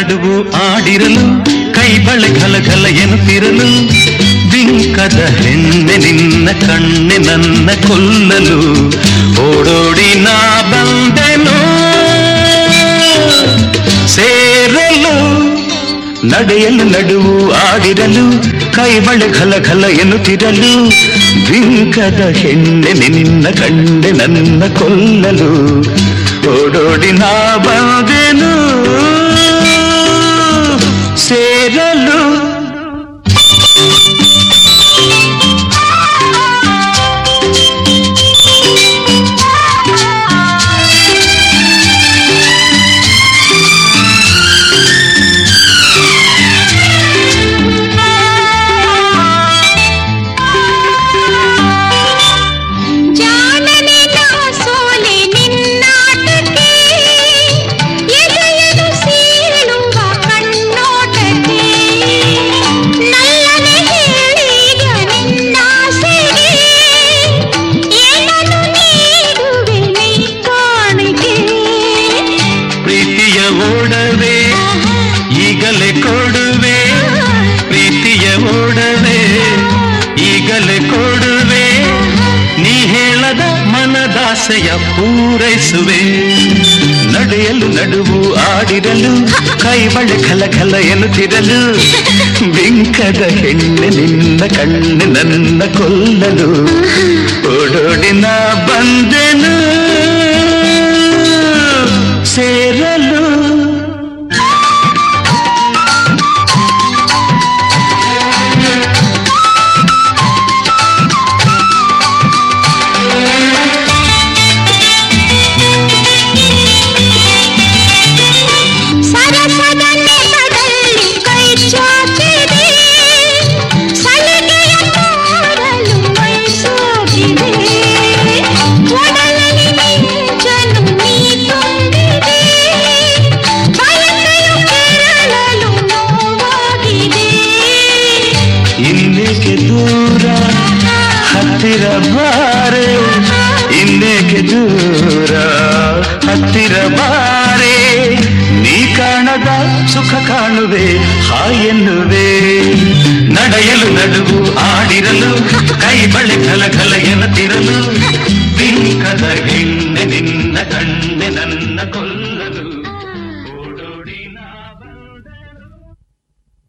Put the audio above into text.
ನಡುವು ಆಡಿರಲು ಕೈ ಬಳೆ ಘಲ ಘಲ ಎನ್ನುತ್ತಿರಲು ಬಿಂಕದ ಹೆಣ್ಣೆ ನಿನ್ನ ಕಣ್ಣೆ ನನ್ನ ಕೊಲ್ಲಲು ಓಡೋಡಿ ನಾ ಬಂದೆನು ಸೇರಲು ನಡೆಯಲು ನಡುವು ಆಡಿರಲು ಕೈ ಬಳೆ ಘಲ ಘಲ ಎನ್ನುತ್ತಿರಲು ಬಿಂಕದ ಹೆಣ್ಣೆ ನಿನ್ನ ಕಣ್ಣೆ ನನ್ನ ಕೊಲ್ಲಲು ಓಡೋಡಿ ನಾ ಬಂದೆನು ಸೇರಲು ಜಾಣನೆ ನಾ ಸೋಲೆ ನಿನ್ನಾಟಕ್ಕೆ ಎದೆಯನು ಸೀಳುವ ಕಣ್ಣೋಟಕ್ಕೆ ನಲ್ಲನೆ ಹೇಳಿಗ ನಿನ್ನಾಸೆಗೆ ಏನನ್ನು ನೀಡುವೆ ನೀ ಕಾಣಿಕೆ ಪ್ರೀತಿಯ ಓಡವೆ ಈಗಲೇ ಕೊಡುವೆ ಪ್ರೀತಿಯ ಓಡವೆ ಈಗಲೇ ಕೊಡುವೆ ನೀ ಹೇಳದ ಮನದಾಸೆಯ ಪೂರೈಸುವೆ ನಡೆಯಲು ನಡುವು ಆಡಿರಲು ಕೈ ಬಳೆ ಖಲ ಖಲ ಎನ್ನುತ್ತಿರಲು ಬಿಂಕದ ಹೆಣ್ಣೆ ನಿನ್ನ ಕಣ್ಣು ನನ್ನ ಕೊಲ್ಲಲು ಓಡೋಡಿನ ಬಂದೆನು ಸೇರಲು ಸರಸದ ನೆಪದಲ್ಲಿ ಕೈ ಚಾಚಿದೆ ಸಲಿಗೆಯ ಮಾಡಲು ಬಯಸೋಗಿದೆ ಒಡಲಲ್ಲಿ ಮಿಂಚನು ನೀ ತುಂಬಿದೆ ಬಯಕೆಯು ಕೆರಳಲು ನೋವಾಗಿದೆ ಇನ್ನೇಕೆ ದೂರ ಹತ್ತಿರ ಬಾರೆ ಇನ್ನೇಕೆ ದೂರ ಹತ್ತಿರ ಬಾರೆ ನೀ ಕಾಣದ ಸುಖ ಕಾಣುವೆ ಹಾಯೆನ್ನುವೆ ನಡೆಯಲು ನಡುವು ಆಡಿರಲು ಕೈ ಬಳೆ ಕಲ ಕಲ ಎನ್ನುತ್ತಿರಲು ಬಿಂಕದ ಹೆಣ್ಣು